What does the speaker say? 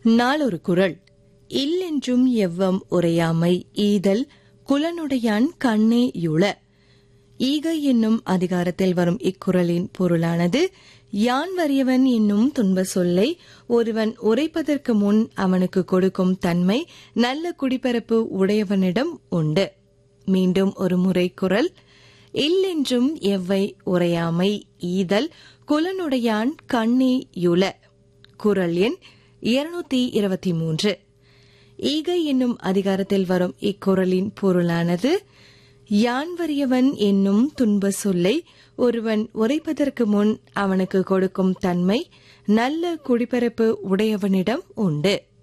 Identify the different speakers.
Speaker 1: நாளொரு குறள் இல்லென்றும் எவ்வம் உரையாமை ஈதல் குலனுடையான் கண்ணே யுள ஈகை என்னும் அதிகாரத்தில் வரும் இக்குறளின் பொருளானது யான் வறியவன் என்னும் துன்ப சொல்லை ஒருவன் உரைப்பதற்கு முன் அவனுக்கு கொடுக்கும் தன்மை நல்ல குடிபரப்பு உடையவனிடம் உண்டு மீண்டும் ஒரு முறை குறள் இல்லென்றும் எவ்வை உரையாமை ஈதல் குலனுடையான் கண்ணே யுள குறள் எண் இருநூத்தி இருபத்தி மூன்று ஈகை என்னும் அதிகாரத்தில் வரும் இக்குறளின் பொருளானது யான் வறியவன் என்னும் துன்ப சொல்லை ஒருவன் உரைப்பதற்கு முன் அவனுக்கு கொடுக்கும் தன்மை நல்ல குடிபரப்பு உடையவனிடம் உண்டு